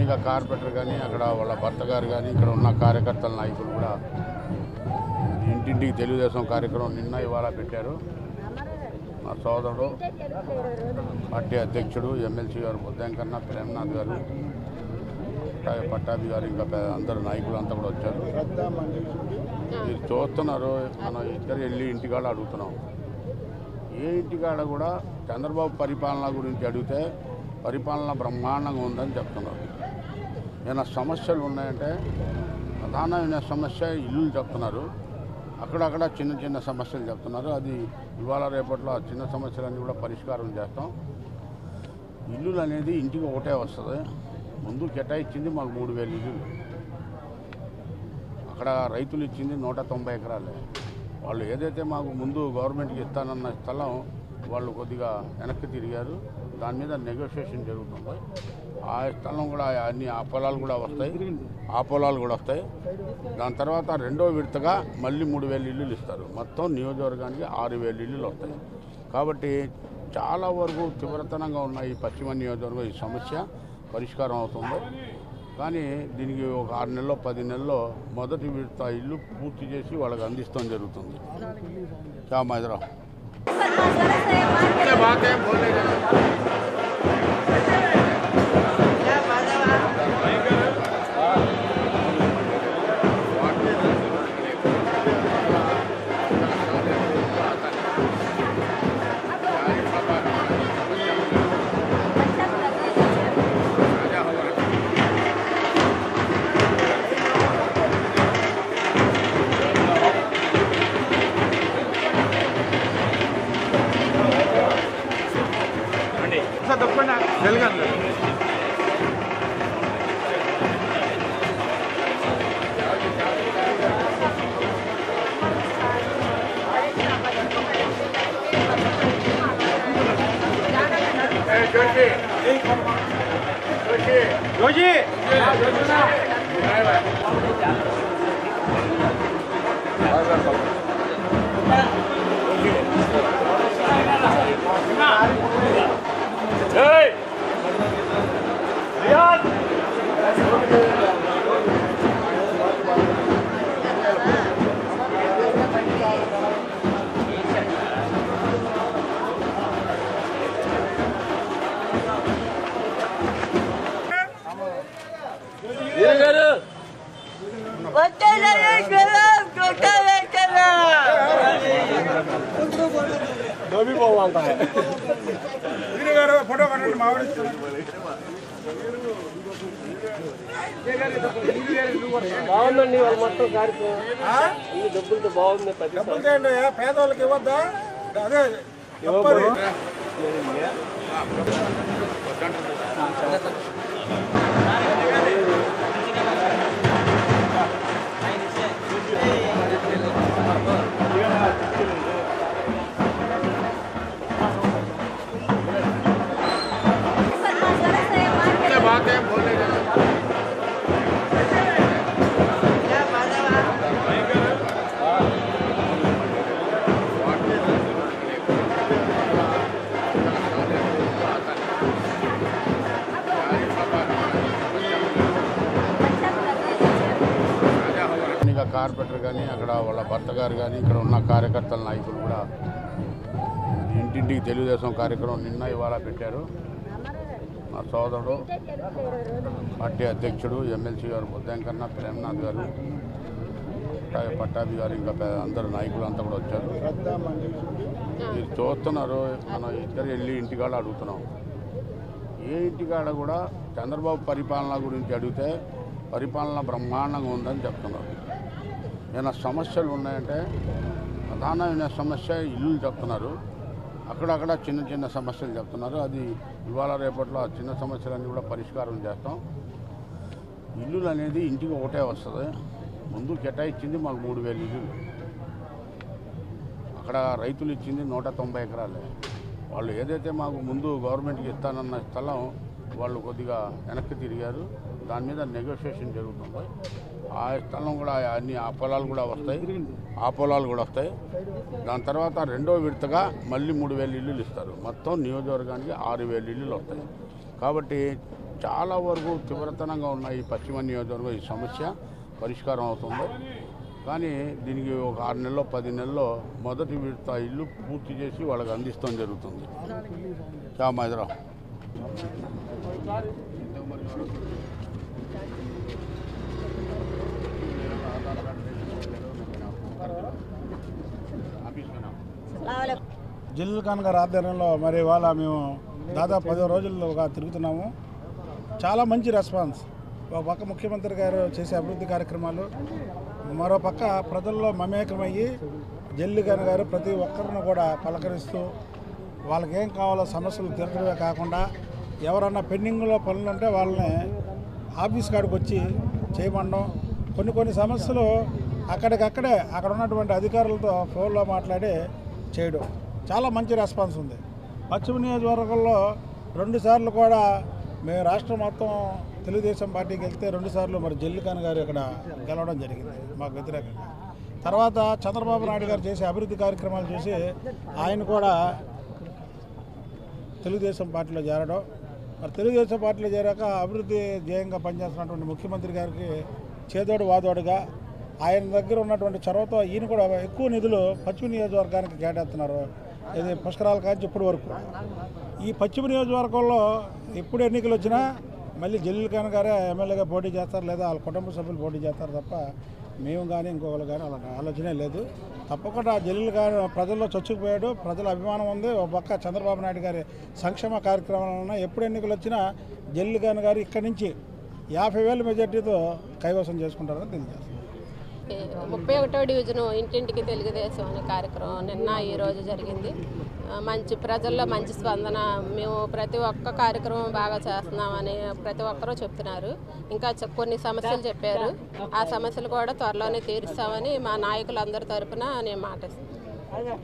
స్థానిక కార్పొరేటర్ కానీ అక్కడ వాళ్ళ భర్త గారు కానీ ఇక్కడ ఉన్న కార్యకర్తల నాయకులు కూడా ఇంటింటికి తెలుగుదేశం కార్యక్రమం నిన్న ఇవాళ పెట్టారు మా సోదరుడు పార్టీ అధ్యక్షుడు ఎమ్మెల్సీ గారు బుద్ధంకన్న ప్రేమనాథ్ గారు పట్టా- పట్టాభి గారు ఇంకా పె- అందరు నాయకులు అంతా కూడా వచ్చారు మీరు చూస్తున్నారు మనం ఇద్దరు వెళ్ళి ఇంటికాడ అడుగుతున్నాం ఏ ఇంటికాడ కూడా చంద్రబాబు పరిపాలన గురించి అడిగితే పరిపాలన బ్రహ్మాండంగా ఉందని చెప్తున్నారు ఏమైనా సమస్యలు ఉన్నాయంటే ప్రధానమైన సమస్య ఇల్లు చెప్తున్నారు అక్కడక్కడ చిన్న చిన్న సమస్యలు చెప్తున్నారు అది ఇవాళ రేపట్లో ఆ చిన్న సమస్యలన్నీ కూడా పరిష్కారం చేస్తాం ఇల్లులు అనేది ఇంటికి ఒకటే వస్తుంది ముందు కేటాయించింది మాకు మూడు వేలు ఇల్లులు అక్కడ రైతులు ఇచ్చింది నూట తొంభై ఎకరాలే వాళ్ళు ఏదైతే మాకు ముందు గవర్నమెంట్కి ఇస్తానన్న స్థలం వాళ్ళు కొద్దిగా వెనక్కి తిరిగారు దాని మీద నెగోషియేషన్ జరుగుతుంది ఆ స్థలం కూడా అన్ని ఆ పొలాలు కూడా వస్తాయి ఆ పొలాలు కూడా వస్తాయి దాని తర్వాత రెండో విడతగా మళ్ళీ మూడు వేలు ఇల్లులు ఇస్తారు మొత్తం నియోజకవర్గానికి ఆరు వేలు ఇల్లులు వస్తాయి కాబట్టి చాలా వరకు తీవ్రతనంగా ఉన్న ఈ పశ్చిమ నియోజకవర్గం ఈ సమస్య పరిష్కారం అవుతుంది కానీ దీనికి ఒక ఆరు నెలలో పది నెలల్లో మొదటి విడత ఇల్లు పూర్తి చేసి వాళ్ళకి అందిస్తాం జరుగుతుంది క్యా మైదరా ఫోటో కట్టండి మావిడి బాగుందండి వాళ్ళు మొత్తం కార్యక్రమం అన్ని డబ్బులతో బాగుంది ప్రతి డబ్బులు తేండి పేదవాళ్ళకి ఇవ్వద్దా అదే తప్పది. స్థానిక కార్పొరేటర్ కానీ అక్కడ వాళ్ళ భర్త గారు కానీ ఇక్కడ ఉన్న కార్యకర్తల నాయకులు కూడా ఇంటింటికి తెలుగుదేశం కార్యక్రమం నిన్న ఇవాళ పెట్టారు మా సోదరుడు పార్టీ అధ్యక్షుడు ఎమ్మెల్సీ గారు బుద్ధంకన్న ప్రేమనాథ్ గారు పట్టా- పట్టాభి గారు ఇంకా పె- అందరు నాయకులు అంతా కూడా వచ్చారు మీరు చూస్తున్నారు మనం ఇద్దరు వెళ్ళి ఇంటికాడ అడుగుతున్నాం ఏ ఇంటికాడ కూడా చంద్రబాబు పరిపాలన గురించి అడిగితే పరిపాలన బ్రహ్మాండంగా ఉందని చెప్తున్నారు ఏమైనా సమస్యలు ఉన్నాయంటే ప్రధానమైన సమస్య ఇల్లు చెప్తున్నారు అక్కడక్కడ చిన్న చిన్న సమస్యలు చెప్తున్నారు అది ఇవాళ రేపట్లో ఆ చిన్న సమస్యలన్నీ కూడా పరిష్కారం చేస్తాం ఇల్లులు అనేది ఇంటికి ఒకటే వస్తుంది ముందు కేటాయించింది మాకు మూడు వేలు ఇల్లులు అక్కడ రైతులు ఇచ్చింది నూట తొంభై ఎకరాలే వాళ్ళు ఏదైతే మాకు ముందు గవర్నమెంట్కి ఇస్తానన్న స్థలం వాళ్ళు కొద్దిగా వెనక్కి తిరిగారు దాని మీద నెగోషియేషన్ జరుగుతుంది ఆ స్థలం కూడా అన్ని ఆ పొలాలు కూడా వస్తాయి ఆ పొలాలు కూడా వస్తాయి దాని తర్వాత రెండో విడతగా మళ్ళీ మూడు వేలు ఇల్లులు ఇస్తారు మొత్తం నియోజకవర్గానికి ఆరు వేలు ఇల్లులు వస్తాయి కాబట్టి చాలా వరకు తీవ్రతనంగా ఉన్న ఈ పశ్చిమ నియోజకవర్గం ఈ సమస్య పరిష్కారం అవుతుంది కానీ దీనికి ఒక ఆరు నెలలో పది నెలల్లో మొదటి విడత ఇల్లు పూర్తి చేసి వాళ్ళకి అందిస్తాం జరుగుతుంది చా మైదరా జిల్లు ఖాన్ గారి ఆధ్వర్యంలో మరి ఇవాళ మేము దాదాపు పది రోజులుగా తిరుగుతున్నాము చాలా మంచి రెస్పాన్స్ ఒక పక్క ముఖ్యమంత్రి గారు చేసే అభివృద్ధి కార్యక్రమాలు మరో పక్క ప్రజల్లో మమేకమయ్యి జల్లి ఖాన్ గారు ప్రతి ఒక్కరిని కూడా పలకరిస్తూ వాళ్ళకి ఏం కావాలో సమస్యలు తీర్చడమే కాకుండా ఎవరన్నా పెండింగ్లో పనులు ఉంటే వాళ్ళని ఆఫీస్ కాడికి వచ్చి చేయమండం కొన్ని కొన్ని సమస్యలు అక్కడికక్కడే అక్కడ ఉన్నటువంటి అధికారులతో ఫోన్లో మాట్లాడి చేయడం చాలా మంచి రెస్పాన్స్ ఉంది పశ్చిమ నియోజకవర్గంలో రెండు సార్లు కూడా మేము రాష్ట్రం మొత్తం తెలుగుదేశం పార్టీకి వెళ్తే రెండు సార్లు మరి జల్లిఖాన్ గారు ఇక్కడ గెలవడం జరిగింది మాకు వ్యతిరేకంగా తర్వాత చంద్రబాబు నాయుడు గారు చేసే అభివృద్ధి కార్యక్రమాలు చూసి ఆయన కూడా తెలుగుదేశం పార్టీలో చేరడం మరి తెలుగుదేశం పార్టీలో చేరాక అభివృద్ధి ధ్యేయంగా పనిచేస్తున్నటువంటి ముఖ్యమంత్రి గారికి చేదోడు వాదోడుగా ఆయన దగ్గర ఉన్నటువంటి చొరవతో ఈయన కూడా ఎక్కువ నిధులు పశ్చిమ నియోజకవర్గానికి కేటాయిస్తున్నారు ఇది పుష్కరాల కాంచి ఇప్పటి వరకు ఈ పశ్చిమ నియోజకవర్గంలో ఎప్పుడు ఎన్నికలు వచ్చినా మళ్ళీ జలీల్ ఖాన్ గారే ఎమ్మెల్యేగా పోటీ చేస్తారు లేదా వాళ్ళ కుటుంబ సభ్యులు పోటీ చేస్తారు తప్ప మేము కానీ ఇంకొకరు కానీ అలా ఆలోచనే లేదు తప్పకుండా జలీల్ గారు ప్రజల్లో చొచ్చుకుపోయాడు ప్రజల అభిమానం ఉంది ఒక పక్క చంద్రబాబు నాయుడు గారి సంక్షేమ కార్యక్రమాలను ఎప్పుడు ఎన్నికలు వచ్చినా జలీల్ ఖాన్ గారు ఇక్కడి నుంచి యాభై వేల మెజార్టీతో కైవసం చేసుకుంటారని తెలియజేస్తారు ముప్పై ఒకటో డివిజన్ ఇంటింటికి తెలుగుదేశం అనే కార్యక్రమం నిన్న ఈ రోజు జరిగింది ఆ, మంచి ప్రజల్లో మంచి స్పందన మేము ప్రతి ఒక్క కార్యక్రమం బాగా చేస్తున్నామని ప్రతి ఒక్కరూ చెప్తున్నారు ఇంకా చె- కొన్ని సమస్యలు చెప్పారు ఆ సమస్యలు కూడా త్వరలోనే తీరుస్తామని మా నాయకులందరి తరపున నేను మాటిస్తున్నాను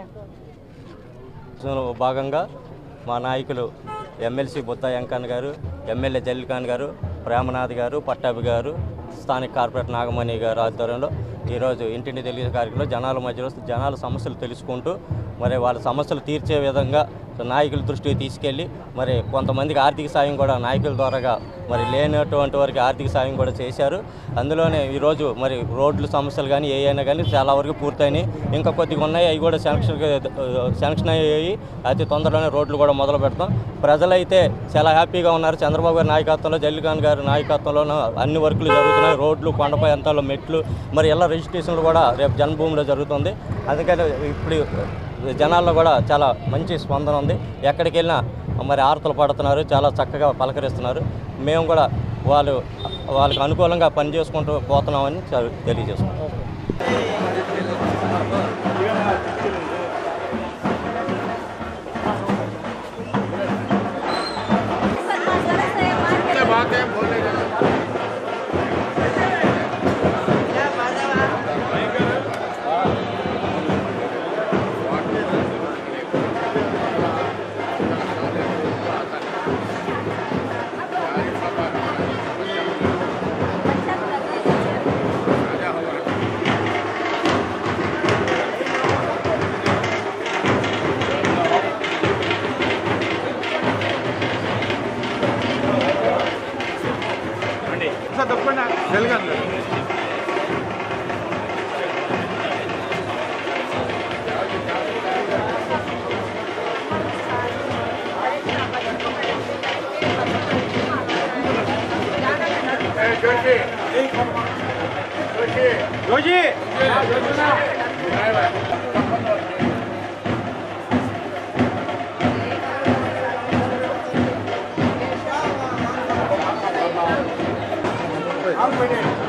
లో భాగంగా మా నాయకులు ఎమ్మెల్సీ బుత్తా వెంకన్న గారు ఎమ్మెల్యే జల్లి ఖాన్ గారు ప్రేమనాథ్ గారు పట్టాభి గారు స్థానిక కార్పొరేటర్ నాగమణి గారు ఆధ్వర్యంలో ఈరోజు ఇంటింటి తెలియజే కార్యక్రమంలో జనాల మధ్యలో జనాల సమస్యలు తెలుసుకుంటూ మరి వాళ్ళ సమస్యలు తీర్చే విధంగా నాయకుల దృష్టికి తీసుకెళ్ళి మరి కొంతమందికి ఆర్థిక సాయం కూడా నాయకుల ద్వారాగా మరి లేనటువంటి వారికి ఆర్థిక సాయం కూడా చేశారు అందులోనే ఈరోజు మరి రోడ్ల సమస్యలు కానీ ఏ అయినా కానీ చాలా వరకు పూర్తయినాయి ఇంకా కొద్దిగా ఉన్నాయి అవి కూడా శాంక్షన్ శాంక్షన్ అయ్యాయి అతి తొందరలోనే రోడ్లు కూడా మొదలు పెడతాం ప్రజలైతే చాలా హ్యాపీగా ఉన్నారు చంద్రబాబు గారి నాయకత్వంలో జల్లిఖాన్ గారి నాయకత్వంలో అన్ని వర్కులు జరుగుతున్నాయి రోడ్లు కొండపై అంతాలో మెట్లు మరి ಎಲ್ಲ రిజిస్ట్రేషన్లు కూడా రేపు జన్మభూమిలో జరుగుతుంది అందుకని ఇప్పుడు జనాల్లో కూడా చాలా మంచి స్పందన ఉంది ఎక్కడికి వెళ్ళినా మరి ఆరతలు పడుతున్నారు చాలా చక్కగా పలకరిస్తున్నారు మేము కూడా వాళ్ళు వాళ్ళకి అనుకూలంగా పని చేసుకుంటూ పోతున్నామని తె- తెలియజేస్తున్నాం ఆల్రెడీ